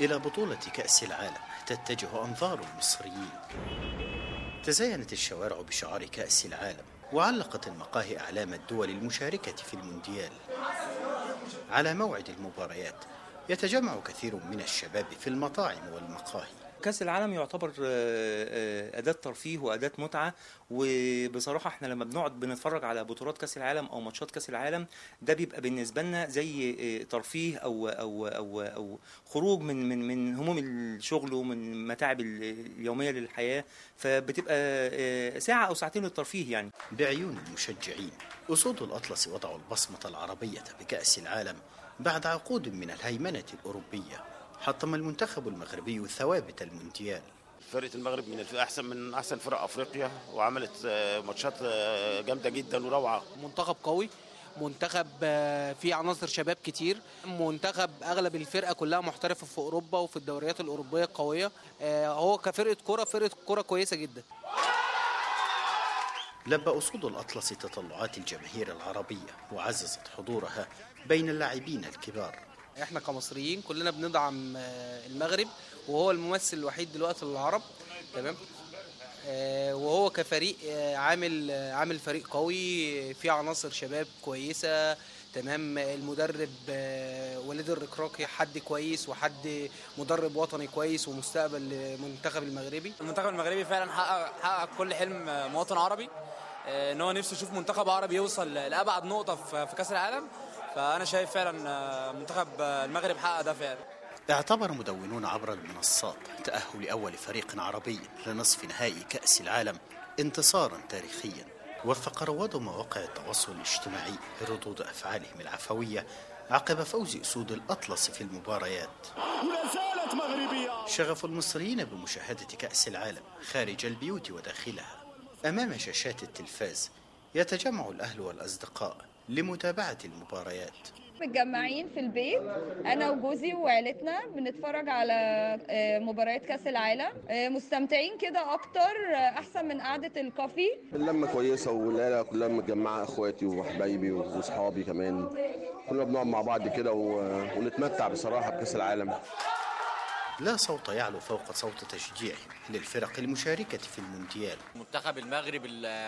إلى بطولة كأس العالم تتجه أنظار المصريين تزينت الشوارع بشعار كأس العالم وعلقت المقاهي أعلام الدول المشاركة في المونديال على موعد المباريات يتجمع كثير من الشباب في المطاعم والمقاهي كاس العالم يعتبر آه، آه، اداه ترفيه واداه متعه وبصراحه احنا لما بنقعد بنتفرج على بطولات كاس العالم او ماتشات كاس العالم ده بيبقى بالنسبه لنا زي آه، ترفيه او او او او خروج من من من هموم الشغل ومن متاعب اليوميه للحياه فبتبقى ساعه او ساعتين للترفيه يعني بعيون المشجعين اسود الاطلس وضعوا البصمه العربيه بكاس العالم بعد عقود من الهيمنه الاوروبيه حطم المنتخب المغربي ثوابت المونديال فرقه المغرب من احسن من احسن فرق افريقيا وعملت آه، ماتشات آه، جامده جدا وروعه منتخب قوي منتخب آه، فيه عناصر شباب كتير منتخب اغلب الفرقه كلها محترفه في اوروبا وفي الدوريات الاوروبيه القويه هو كفرقه كره فرقه كره كويسه جدا لبى أسود الأطلس تطلعات الجماهير العربية وعززت حضورها بين اللاعبين الكبار احنا كمصريين كلنا بندعم آه، المغرب وهو الممثل الوحيد دلوقتي للعرب تمام آه، وهو كفريق آه، عامل عامل فريق قوي فيه عناصر شباب كويسه تمام المدرب وليد الركراكي حد كويس وحد مدرب وطني كويس ومستقبل للمنتخب المغربي المنتخب المغربي فعلا حقق حقق كل حلم مواطن عربي ان هو نفسه يشوف منتخب عربي يوصل لابعد نقطه في كاس العالم فانا شايف فعلا آه، منتخب آه، المغرب حقق ده فعلا اعتبر مدونون عبر المنصات تأهل أول فريق عربي لنصف نهائي كأس العالم انتصارا تاريخيا وفق رواد مواقع التواصل الاجتماعي ردود أفعالهم العفوية عقب فوز أسود الأطلس في المباريات لا زالت مغربية شغف المصريين بمشاهدة كأس العالم خارج البيوت وداخلها أمام شاشات التلفاز يتجمع الأهل والأصدقاء لمتابعة المباريات متجمعين في البيت انا وجوزي وعيلتنا بنتفرج على آه، مباريات كاس العالم آه، مستمتعين كده اكتر آه، احسن من قعده الكافي اللمه كويسه والعيله كلها متجمعه اخواتي وحبايبي واصحابي كمان كلنا بنقعد مع بعض كده ونتمتع بصراحه بكاس العالم لا صوت يعلو فوق صوت تشجيعهم للفرق المشاركة في المونديال منتخب المغرب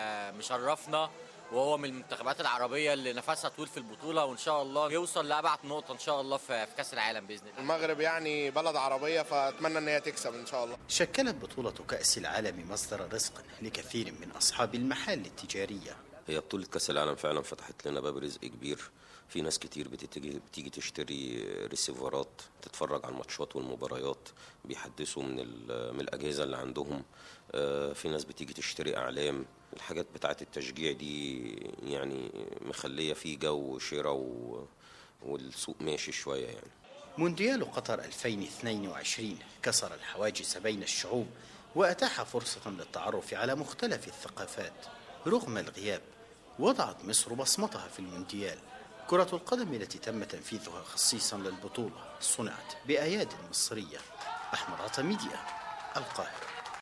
مشرفنا وهو من المنتخبات العربيه اللي نفسها طويل في البطوله وان شاء الله يوصل لابعد نقطه ان شاء الله في كاس العالم باذن الله. المغرب يعني بلد عربيه فاتمنى ان هي تكسب ان شاء الله. شكلت بطوله كاس العالم مصدر رزق لكثير من اصحاب المحال التجاريه. هي بطوله كاس العالم فعلا فتحت لنا باب رزق كبير. في ناس كتير بتيجي بتيجي تشتري ريسيفرات تتفرج على الماتشات والمباريات بيحدثوا من من الاجهزه اللي عندهم آه، في ناس بتيجي تشتري اعلام الحاجات بتاعه التشجيع دي يعني مخليه في جو شراء والسوق ماشي شويه يعني مونديال قطر 2022 كسر الحواجز بين الشعوب واتاح فرصه للتعرف على مختلف الثقافات رغم الغياب وضعت مصر بصمتها في المونديال كرة القدم التي تم تنفيذها خصيصا للبطولة صنعت بأياد مصرية أحمد عطا ميديا القاهرة